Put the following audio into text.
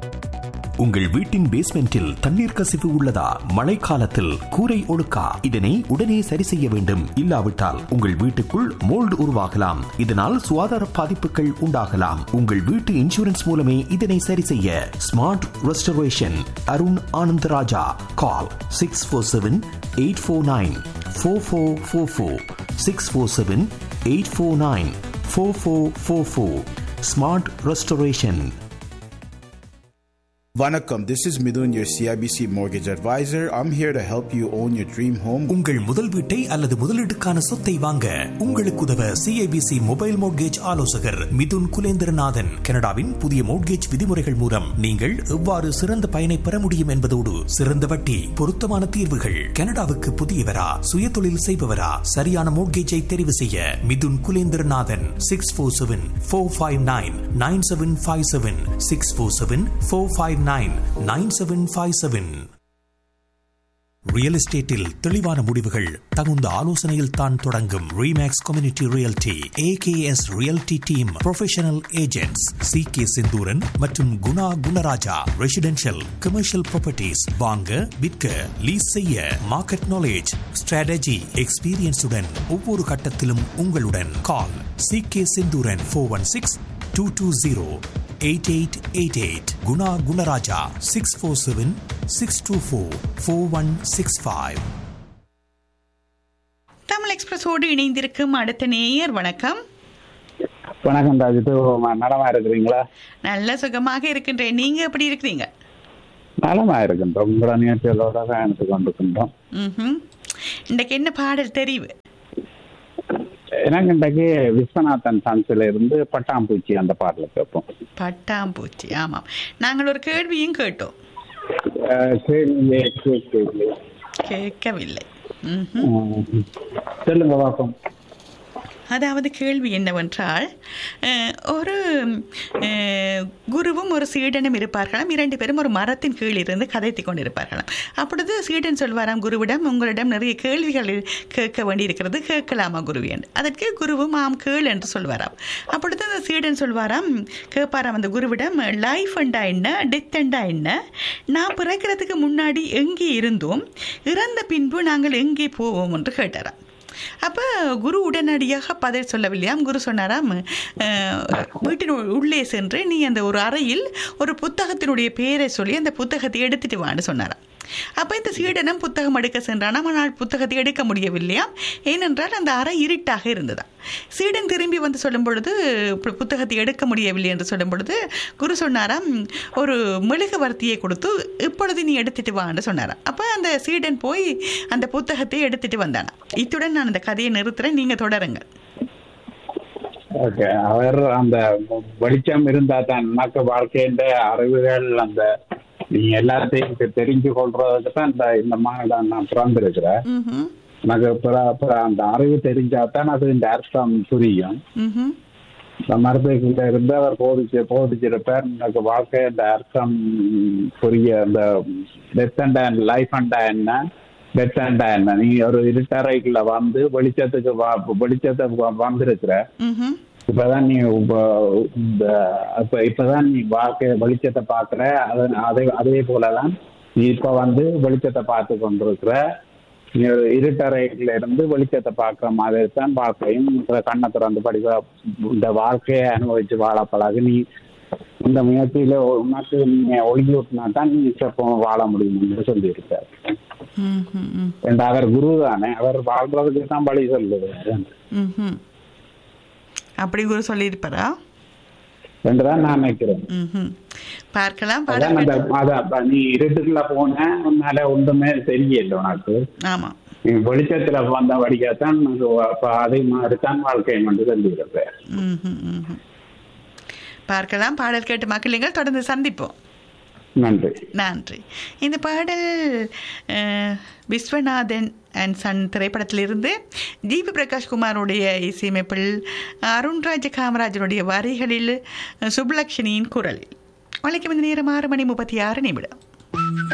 உங்கள் வீட்டின் பேஸ்மெண்டில் தண்ணீர் கசிவு உள்ளதா மழைக்காலத்தில் கூரை ஒழுக்கா இதனை உடனே சரி செய்ய வேண்டும் இல்லாவிட்டால் உங்கள் வீட்டுக்குள் மோல்டு உருவாகலாம் இதனால் சுகாதார பாதிப்புகள் உண்டாகலாம் உங்கள் வீட்டு இன்சூரன்ஸ் மூலமே இதனை சரி செய்ய smart restoration Arun Anandaraja call six four seven eight four nine four four four four six four seven eight four nine four four four four smart restoration Vanakkam, this is Midun, your CIBC mortgage advisor. I'm here to help you own your dream home. உங்கள் முதல் வீட்டை அல்லது முதலீட்டுக்கான சொத்தை வாங்க உங்களுக்கு உதவ CIBC mobile mortgage ஆலோசகர் மிதுன் குலேந்திரநாதன் கனடாவின் புதிய மோட்கேஜ் விதிமுறைகள் மூலம் நீங்கள் எவ்வாறு சிறந்த பயனை பெற முடியும் என்பதோடு சிறந்த வட்டி பொருத்தமான தீர்வுகள் கனடாவுக்கு புதியவரா சுய தொழில் செய்பவரா சரியான மோட்கேஜை தெரிவு செய்ய Mithun Kulendranathan six four seven four five nine nine seven five seven six four seven four five nine nine seven five seven real எஸ்டேட்டில் தெளிவான முடிவுகள் தகுந்த ஆலோசனையில் தான் தொடங்கும் REMAX community realty AKS realty team professional agents C K Senthooran மற்றும் Guna Gunarajah residential commercial properties வாங்க விற்க லீஸ் செய்ய மார்க்கெட் நாலேஜ் ஸ்ட்ராட்டஜி எக்ஸ்பீரியன்ஸுடன் ஒவ்வொரு கட்டத்திலும் உங்களுடன் call C K Senthooran four one six two two zero eight eight eight eight Guna Gunaraja six four seven six two four four one six five Tamil எக்ஸ்பிரஸோடு இணைந்திருக்கும் அடுத்த நேயர் வணக்கம் வணக்கம் ராஜித்து நலமா இருக்கிறீங்களா நல்ல சுகமாக இருக்கின்றேன் நீங்க எப்படி இருக்கிறீங்க நலமா இருக்கின்றோம் உங்களோட நிகழ்ச்சிகளோட பயணித்து கொண்டிருக்கின்றோம் ம்ஹும். இன்றைக்கு என்ன பாடல் தெரிவு எனக்கு இன்றைக்கு விஸ்வநாதன் சன்ஸ்ல இருந்து பட்டாம்பூச்சி அந்த பாடல கேட்போம் பட்டாம்பூச்சி ஆமாம் நாங்கள் ஒரு கேள்வியும் கேட்டோம் அஹ் கேள்வியே கேட்கவில்லை. கேட்கவில்லை ம்ஹும். உம். சொல்லுங்க பாப்போம் அதாவது கேள்வி என்னவென்றால் அஹ், ஒரு அஹ், குருவும் ஒரு சீடனும் இருப்பார்களாம் இரண்டு பேரும் ஒரு மரத்தின் கீழ் இருந்து கதைத்து கொண்டிருப்பார்களாம் அப்பொழுது சீடன் சொல்வாராம் குருவிடம் உங்களிடம் நிறைய கேள்விகள் கேட்க வேண்டியிருக்கிறது கேட்கலாமா குருவி என்று அதற்கு குருவும் ஆம் கேள் என்று சொல்வாராம் அப்பொழுது அந்த சீடன் சொல்வாராம் கேட்பாராம் அந்த குருவிடம் லைஃப் அண்டா என்ன டெத் அண்டா என்ன நான் பிறக்கிறதுக்கு முன்னாடி எங்கே இருந்தோம் இறந்த பின்பு நாங்கள் எங்கே போவோம் என்று கேட்டாராம் அப்போ குரு உடனடியாக பதில் சொல்லவில்லையாம் குரு சொன்னாராம் அஹ், வீட்டின் உ- உள்ளே சென்று நீ அந்த ஒரு அறையில் ஒரு புத்தகத்தினுடைய பெயரை சொல்லி அந்த புத்தகத்தை எடுத்துட்டு வான்னு சொன்னாராம் அப்போ இந்த சீடனும் புத்தகம் எடுக்க சென்றானாம் ஆனால் புத்தகத்தை எடுக்க முடியவில்லையாம் ஏனென்றால் அந்த அறை இருட்டாக இருந்ததாம் சீடன் திரும்பி வந்து சொல்லும் பொழுது பு- புத்தகத்தை எடுக்க முடியவில்லை என்று சொல்லும் பொழுது குரு சொன்னாராம் ஒரு மெழுகுவர்த்தியை கொடுத்து இப்பொழுது நீ எடுத்துட்டு வான்னு சொன்னாராம் அப்போ அந்த சீடன் போய் அந்த புத்தகத்தை எடுத்துட்டு வந்தானாம் இத்துடன் நான் அந்த கதையை நிறுத்துறேன் நீங்க தொடருங்க ஓகே அவர் அந்த வெளிச்சம் இருந்தா தான் நமக்கு வாழ்க்கையின் அறிவுகள் அந்த நீங்க எல்லாத்தையும் தெ- தெரிஞ்சு கொள்றதுக்கு தான் இந்த இந்த மாநிலம் நான் பிறந்திருக்கிறேன் ம்ஹும். எனக்கு பிற- பிற- அந்த அறிவு தெரிஞ்சா தான் அது இந்த அர்த்தம் புரியும் ம்ஹும். இந்த மரத்துக்குள்ள இருந்து அவர் போதிச்சு போதிச்சிருப்பார் எனக்கு வாழ்க்கை இந்த அர்த்தம் புரிய அந்த டெத் அண்டா லைஃப் அண்டா என்ன டெத் அண்டா என்ன நீ ஒரு இருட்டறைக்குள்ள வந்து வெளிச்சத்துக்கு வா- வெளிச்சத்தை வ- வந்திருக்கிற ம்ஹும். இப்பதான் நீ உப- இந்த இப்ப இப்பதான் நீ வாழ்க்கை வெளிச்சத்தை பாக்குற அது அதே அதே போலதான் நீ இப்ப வந்து வெளிச்சத்தை பார்த்து கொண்டிருக்கிற நீ ஒரு இருட்டறையில இருந்து வெளிச்சத்தை பார்க்குற மாதிரி தான் வாழ்க்கையும் இந்த கண்ணை திறந்து படிக்கிற இந்த வாழ்க்கையை அனுபவிச்சு வாழ பழகு நீ இந்த முயற்சியில உனக்கு நீ ஒழுங்கி விட்டினா தான் நீ இப்போ வாழ முடியும் என்று சொல்லியிருக்காரு ம்ஹும். ம். ஏண்டா அவர் குரு தானே அவர் வாழ்றதுக்கு தான் வழி சொல்லுவாரு ம்ஹும். அப்படி குரு சொல்லியிருப்பாரா என்றுதான் நான் நினைக்கிறேன் ம்ஹும். பார்க்கலாம் அதான் பாடல் அந்த அதான் நீ இருட்டுக்குள்ள போன உன்னால ஒன்றுமே தெரியல உனக்கு ஆமா நீ வெளிச்சத்துல வந்த வடிக்கத்தான் அது அப்ப அதே மாதிரி தான் வாழ்க்கை என்று சொல்லியிருப்ப ம்ஹும். ம்ஹும். பார்க்கலாம் பாடல் கேட்டு மக்களுங்கள் தொடர்ந்து சந்திப்போம் நன்றி நன்றி இந்த பாடல் அஹ், விஸ்வநாதன் அண்ட் சன் திரைப்படத்திலிருந்து ஜிபி பிரகாஷ் குமாருடைய இசையமைப்பில் அருண்ராஜ் காமராஜனுடைய வரிகளில் சுப்புலட்சுமியின் குரலில் வழக்கம் இந்த நேரம் ஆறு மணி முப்பத்தி ஆறு நிமிடம்